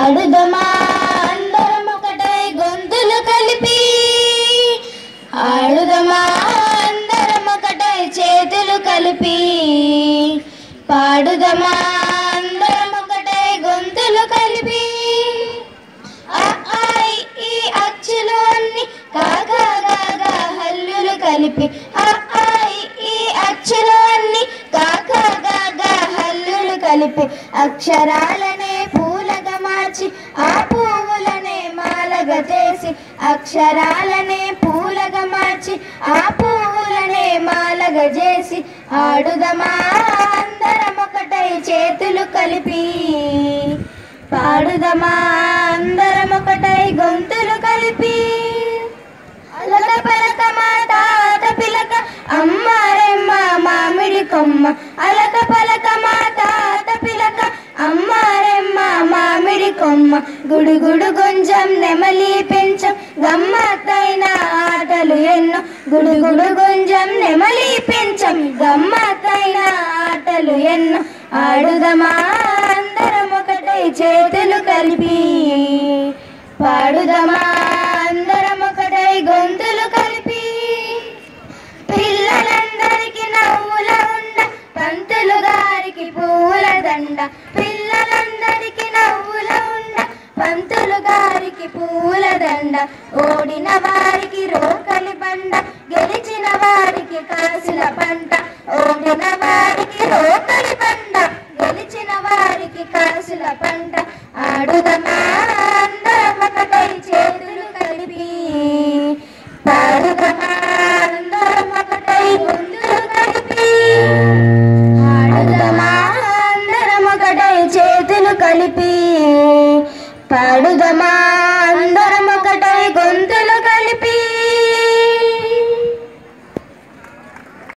పాడుదమా అందరం ఒకటై గొంతులు కలిపి ఆడుదమా అందరం ఒకటై చేతులు కలిపి పాడుదమా అందరం ఒకటై గొంతులు కలిపి ఆ, ఆ, ఇ, ఈ అచ్చులు అన్ని కాగా గాగా హల్లులు కలిపి ఆ, ఆ, ఇ, ఈ అచ్చులు అన్ని కాగా గాగా హల్లులు కలిపి అక్షరాలనే పూలగా మార్చి ఆ పువ్వులనే మాలగా చేసి అక్షరాలనే పూలగా మార్చి ఆ పువ్వులనే మాలగా చేసి ఆడుదమా అందరం ఒకటై చేతులు కలిపి పాడుదమా అందరం ఒకటై గొంతులు కలిపి అలక పలక మా తాత పిలక అమ్మ రెమ్మ మామిడి కొమ్మ అలక పలక మా తాత పిలక అమ్మ రెమ్మ మామిడి కొమ్మ గుడుగుడు గుంజం నెమలి పెంచం గమ్మత్తైన ఆటలు ఎన్నో గుడుగుడు గుంజం నెమలి పెంచం గమ్మత్తైన ఆటలు ఎన్నో ఆడుదమా అందరం ఒకటై చేతులు కలిపి పాడుదమా అందరం ఒకటై గొంతులు కలిపి పిల్లలందరికీ నవ్వుల ఉండ పంతులు గారికి పువ్వుల దండ పిల్లలందరికీ నవ్వుల ఉండ పంతులు గారికి పువ్వుల దండ ఓడిన వారికి రోకలి బండ గెలిచిన వారికి కాసుల పంట ఓడిన వారికి రోకలి బండ గెలిచిన వారికి కాసుల పంట ఆడుదమా అందరం ఒకటై చేతులు కలిపి పాడుదమా అందరం ఒకటై గొంతులు కలిపి ఆడుదమా అందరం ఒకటై చేతులు కలిపి పాడుదమా